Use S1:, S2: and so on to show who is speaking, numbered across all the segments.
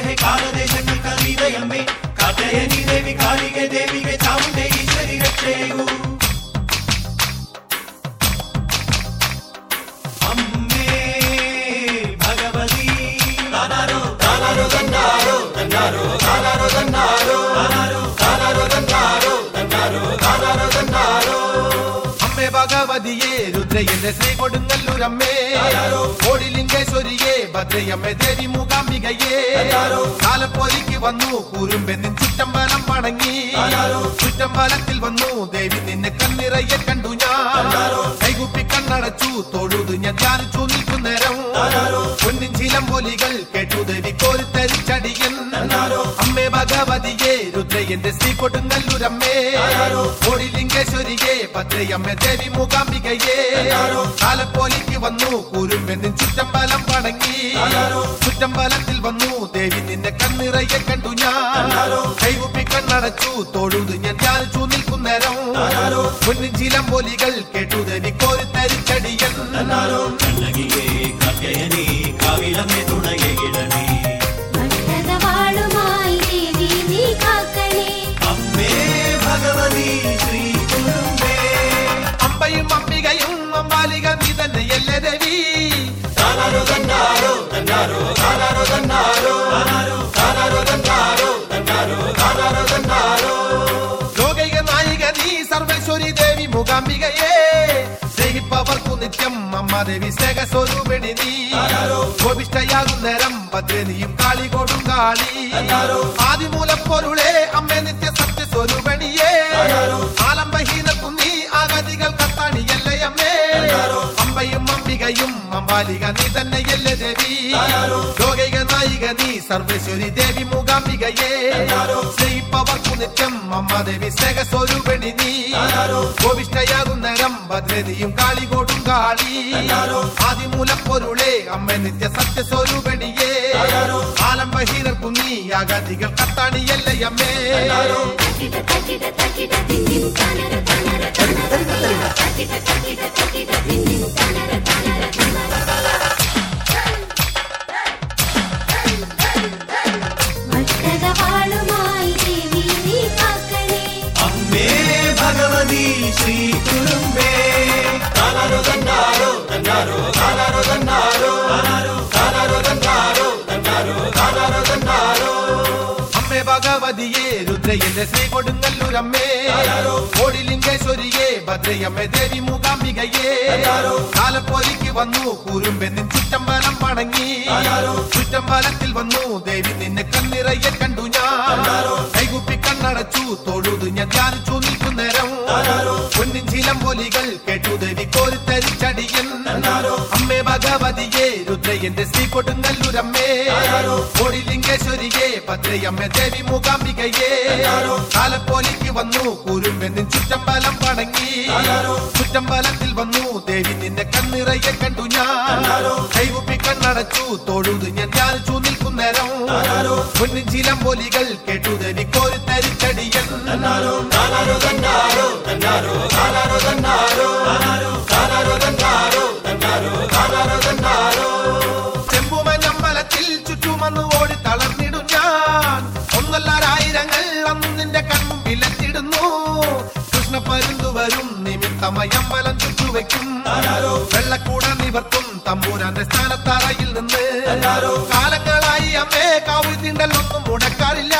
S1: ಹೇ ಕಾಲದೇಶಕ್ಕೆ ಕಲಿದೆಯಮ್ಮೆ ಕಾತ್ಯಾಯನಿ ದೇವಿ ಕಾಳಿಗೆ ದೇವಿಗೆ ಚಾಮುಂಡೆ ಈಶ್ವರಿ ರಕ್ಷೆಯು ಅಮ್ಮೇ ಭಗವತಿ ತಾನಾರೋ ತಾನಾರೋ ತನ್ನಾರೋ ತನ್ನಾರೋ ತಾನಾರೋ ತನ್ನಾರೋ ತಾನಾರೋ ತಾನಾರೋ ತನ್ನಾರೋ ತನ್ನಾರೋ ತಾನಾರೋ ತನ್ನಾರೋ
S2: അമ്മേ ഭഗവതിയെ രുദ്രയന്റെ ശ്രീ കൊടുങ്ങല്ലൂരമ്മേ കോടിലിംഗേശ്വരിയെ ഭദ്രയമ്മേ ദേവി മൂകാംബികയെ കാലപ്പോലിക്ക് വന്നു കൂരുമ്പെന്നിൻ ചുറ്റമ്പലം വണങ്ങി ചുറ്റമ്പലത്തിൽ വന്നു ദേവി നിന്നെ കണ്ണിറയെ കണ്ടു ഞാൻ കൈകുപ്പി കണ്ണടച്ചു തൊഴുതു ഞാൻ ധ്യാനിച്ചു നിൽക്കുന്നേരം പൊന്നിൻ ചിലമ്പൊലികൾ കേട്ടു ദേവി കോരിത്തരിച്ചടിയൻ അമ്മേ ഭഗവതിയെ രുദ്രയന്റെ ശ്രീ കൊടുങ്ങല്ലൂരമ്മേ കോടിലിംഗേശ്വരിയെ ഭദ്രയമ്മേ ദേവി മൂകാംബികയെ കാലപ്പോലിക്ക് വന്നു കൂരുമ്പെന്നിൻ ചുറ്റമ്പലം വണങ്ങി ചുറ്റമ്പലത്തിൽ വന്നു ദേവി നിന്നെ കണ്ണിറയെ കണ്ടു ഞാൻ കൈകുപ്പി കണ്ണടച്ചു തൊഴുതു ഞാൻ ധ്യാനിച്ചു നിൽക്കുന്നേരം പൊന്നിൻ ചിലമ്പൊലികൾ കേട്ടു ദേവി കോരിത്തരിച്ചടിയൻ
S1: കണ്ണകിയേ കാത്യായനി കാവിലമ്മേ തുണയെ ഇടണേ
S3: ഭക്തവാളുമായി ദേവി നീ കാക്കണേ
S1: അമ്മേ ഭഗവതി ശ്രീ കുടുംബേ
S2: അമ്പയും അമ്പികയും അമ്പാലിക നീ തന്നെയല്ലേ ദേവി
S1: താനാരോ തന്നാരോ തന്നാരോ താനാരോ തന്നാരോ താനാരോ താനാരോ തന്നാരോ തന്നാരോ താനാരോ തന്നാരോ
S2: ലോകൈക നായിക നീ സർവേശ്വരി ദേവി മൂകാംബികയെ സ്നേഹിപ്പവർക്കു നിത്യം അമ്മ ദേവി സ്നേഹസ്വരൂപിണി നീ ഗോപിഷ്ടയാകും നേരം ഭദ്രനിയും കാളി കൊടും കാളി ആദിമൂലപ്പൊരുളെ അമ്മ നിത്യ സത്യസ്വരൂപിണിയെ ആലംബഹീന കുന്നി ആഗതികൾ കത്താണിയല്ലേ അമ്മേ അമ്പയും അംബികയും അമ്പാലിക നീ തന്നെയല്ലേ ദേവി ലോകൈക നായിക നീ സർവേശ്വരി ദേവി മൂകാംബികയെ സ്നേഹിപ്പവർക്കു നിത്യം അമ്മ ദേവി സ്നേഹസ്വരൂപിണി നീ ഗോവിഷ്ടയാകും നേരം ഭദ്രനിയും കാളികോട്ടും കാളി ആദിമൂലപ്പൊരുളെ അമ്മ നിത്യ സത്യസ്വരൂപിണിയെ ആലംബഹീനർക്കു നീ ആഗതികൾ കത്താണിയല്ലേ അമ്മേ
S3: തട്ടിട തട്ടിട തട്ടിട തിന്നിൻ തനര തനര തനര തട്ടിട തട്ടിട തട്ടിട തിന്നിൻ തനര തനര ഭക്തവാളുമായി ദേവി നീ കാക്കണേ
S1: അമ്മേ ഭഗവതി ശ്രീ കുടുംബേ താനാരോ തന്നാരോ തന്നാരോ താനാരോ തന്നാരോ താനാരോ താനാരോ തന്നാരോ തന്നാരോ താനാരോ തന്നാരോ
S2: അമ്മേ ഭഗവതിയെ രുദ്രയന്റെ ശ്രീ കൊടുങ്ങല്ലൂരമ്മേ കോടിലിംഗേശ്വരിയെ ഭദ്രയമ്മേ ദേവി മൂകാംബികയെ കാലപ്പോലിക്ക് വന്നു കൂരുമ്പെന്നിൻ ചുറ്റമ്പലം വണങ്ങി ചുറ്റമ്പലത്തിൽ വന്നു ദേവി നിന്നെ കണ്ണിറയെ കണ്ടു ഞാൻ കൈകുപ്പി കണ്ണടച്ചു തൊഴുതു ഞാൻ ധ്യാനിച്ചു നിൽക്കുന്നേരം പൊന്നിൻ ചിലമ്പൊലികൾ കേട്ടു ദേവി കോരിത്തരിച്ചടിയൻ അമ്മേ ഭഗവതിയെ രുദ്രയന്റെ ശ്രീ കൊടുങ്ങല്ലൂരമ്മേ കോടിലിംഗേശ്വരിയെ ഭദ്രയമ്മേ ദേവി മൂകാംബികയെ കാലപ്പോലിക്ക് വന്നു കൂരുമ്പെന്നിൻ ചുറ്റമ്പലം വണങ്ങി ചുറ്റമ്പലത്തിൽ വന്നു ദേവി നിന്നെ കണ്ണിറയെ കണ്ടു ഞാൻ കൈകുപ്പി കണ്ണടച്ചു തൊഴുതു ഞാൻ ധ്യാനിച്ചു നിൽക്കുന്നേരം പൊന്നിൻ ചിലമ്പൊലികൾ കേട്ടു ദേവി കോരിത്തരിച്ചടിയൻ
S1: താനാരോ തന്നാരോ തന്നാരോ താനാരോ തന്നാരോ താനാരോ തന്നാരോ തന്നാരോ താനാരോ തന്നാരോ
S2: ചെമ്പുമഞ്ഞമ്പലത്തിൽ ചുറ്റുമന്ന് ഓടി തളർന്നിടും ഞാൻ ഒന്നല്ലായിരങ്ങൾ അന്ന് നിന്റെ കൺമുമ്പിലെത്തിടുന്നു കൃഷ്ണ പരുന്തു വരും നിമിത്തമയമ്പലം ചുറ്റുവെക്കും വെള്ളക്കൂട നിവർത്തും തമ്പൂരാന്റെ സ്ഥാനത്തറയിൽ നിന്ന് കാലങ്ങളായി അമ്മേ കാവൽ തിണ്ടലൊന്നും മുടക്കാറില്ല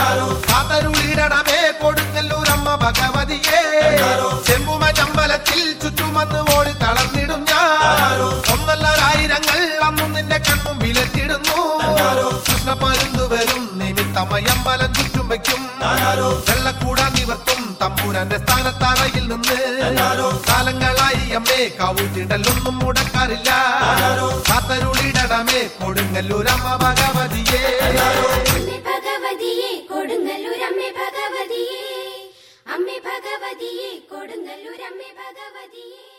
S2: കാതരുളിടണമേ കൊടുങ്ങല്ലൂരമ്മ ഭഗവതിയെ ചെമ്പുമഞ്ഞമ്പലത്തിൽ ചുറ്റുമന്ന് ഓടി തളർന്നിടും ഞാൻ ഒന്നല്ലായിരങ്ങൾ അന്നും നിന്റെ കണ്ണും വിലത്തിടുന്നു കൃഷ്ണ പരുന്തു വരും നിമിത്തമയമ്പലം ചുറ്റും വയ്ക്കും വെള്ളക്കൂട നിവർത്തും തമ്പൂരാന്റെ സ്ഥാനത്തറയിൽ നിന്ന് കാലങ്ങളായി അമ്മേ കാവൂറ്റിണ്ടലൊന്നും മുടക്കാറില്ല കാത്തരുളിടണമേ കൊടുങ്ങല്ലൂരമ്മ ഭഗവതിയെ
S3: അമ്മേ ഭഗവതിയെ കൊടുങ്ങല്ലൂർ അമ്മേ ഭഗവതിയെ അമ്മേ ഭഗവതിയെ കൊടുങ്ങല്ലൂർ അമ്മേ ഭഗവതിയെ